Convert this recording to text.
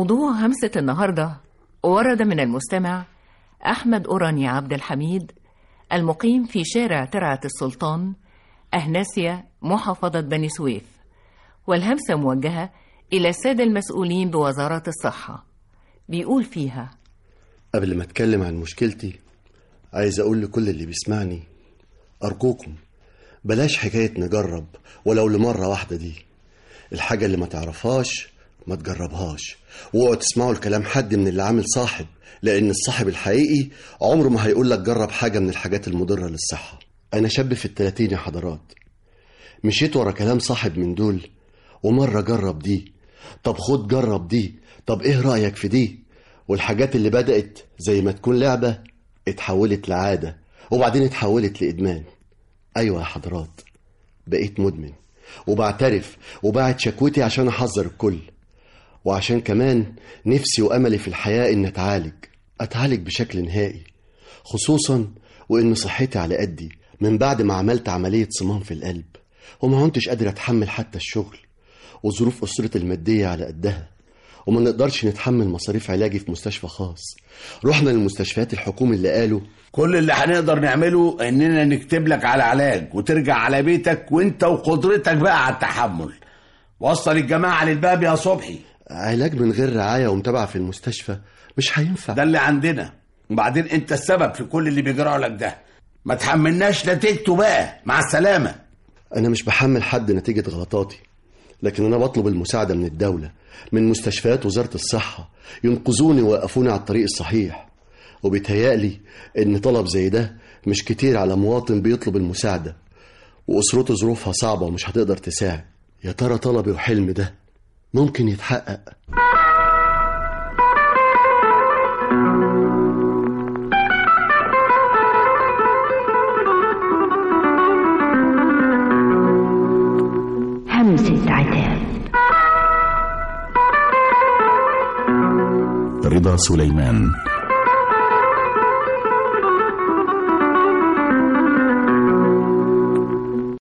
موضوع همسة النهاردة ورد من المستمع أحمد أوراني عبد الحميد المقيم في شارع ترعة السلطان أهناسيا محافظة بني سويف والهمسة موجهة إلى السادة المسؤولين بوزارة الصحة بيقول فيها قبل ما اتكلم عن مشكلتي عايز اقول لكل اللي بيسمعني ارجوكم بلاش حكاية نجرب ولو لمرة واحدة دي الحاجة اللي ما تعرفهاش ما تجربهاش واوعوا تسمعوا الكلام حد من اللي عامل صاحب لان الصاحب الحقيقي عمره ما هيقول لك جرب حاجة من الحاجات المضرة للصحة انا شاب في التلاتين يا حضرات مشيت ورا كلام صاحب من دول ومرة جرب دي طب خد جرب دي طب ايه رأيك في دي والحاجات اللي بدأت زي ما تكون لعبة اتحولت لعادة وبعدين اتحولت لإدمان أيوة يا حضرات بقيت مدمن وبعترف وبعت شكوتي عشان أحذر الكل وعشان كمان نفسي وأملي في الحياة إن أتعالج أتعالج بشكل نهائي خصوصا وإن صحتي على قدي من بعد ما عملت عملية صمام في القلب وما كنتش قادر أتحمل حتى الشغل وظروف أسرتي المادية على قدها وما نقدرش نتحمل مصاريف علاجي في مستشفى خاص رحنا للمستشفيات الحكومي اللي قالوا كل اللي هنقدر نعمله اننا نكتب لك على علاج وترجع على بيتك وانت وقدرتك بقى على التحمل وصل الجماعة للباب يا صبحي علاج من غير رعاية ومتابعة في المستشفى مش هينفع ده اللي عندنا وبعدين انت السبب في كل اللي بيجرى لك ده ما تحملناش نتيجته بقى مع السلامة أنا مش بحمل حد نتيجة غلطاتي لكن أنا بطلب المساعدة من الدولة من مستشفيات وزارة الصحة ينقذوني ويوقفوني على الطريق الصحيح وبيتهيألي إن طلب زي ده مش كتير على مواطن بيطلب المساعدة وأسرته ظروفها صعبة ومش هتقدر تساعد يا ترى طلبي وحلمي ده ممكن يتحقق همسة عتاب رضا سليمان